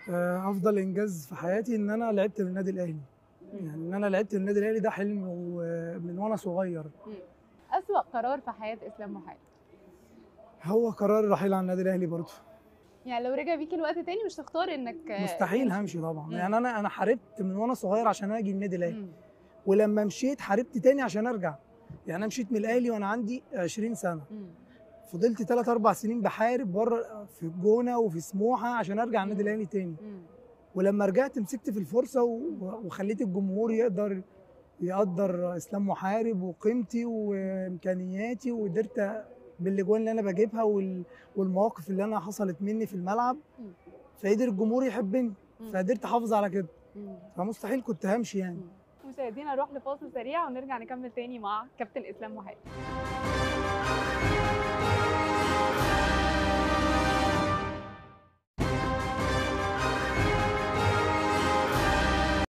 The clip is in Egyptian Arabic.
آه، افضل انجاز في حياتي ان انا لعبت من النادي الاهلي يعني ان انا لعبت من النادي الاهلي ده حلم ومن وانا صغير اسوأ قرار في حياه اسلام محال هو قرار الرحيل عن النادي الاهلي برضه يعني لو رجع بيك الوقت تاني مش تختار انك مستحيل همشي طبعا مم. يعني انا انا حاربت من وانا صغير عشان اجي النادي الاهلي مم. ولما مشيت حاربت تاني عشان ارجع يعني انا مشيت من الاهلي وانا عندي 20 سنه مم. فضلت 3 4 سنين بحارب بره في الجونه وفي سموحه عشان ارجع النادي مم. الاهلي تاني مم. ولما رجعت مسكت في الفرصه و- وخليت الجمهور يقدر يقدر اسلام محارب وقيمتي وامكانياتي وقدرت بالاجوان اللي انا بجيبها وال- والمواقف اللي انا حصلت مني في الملعب مم. فقدر الجمهور يحبني مم. فقدرت احافظ على كده مم. فمستحيل كنت همشي يعني مشاهدينا نروح لفاصل سريع ونرجع نكمل تاني مع كابتن اسلام محال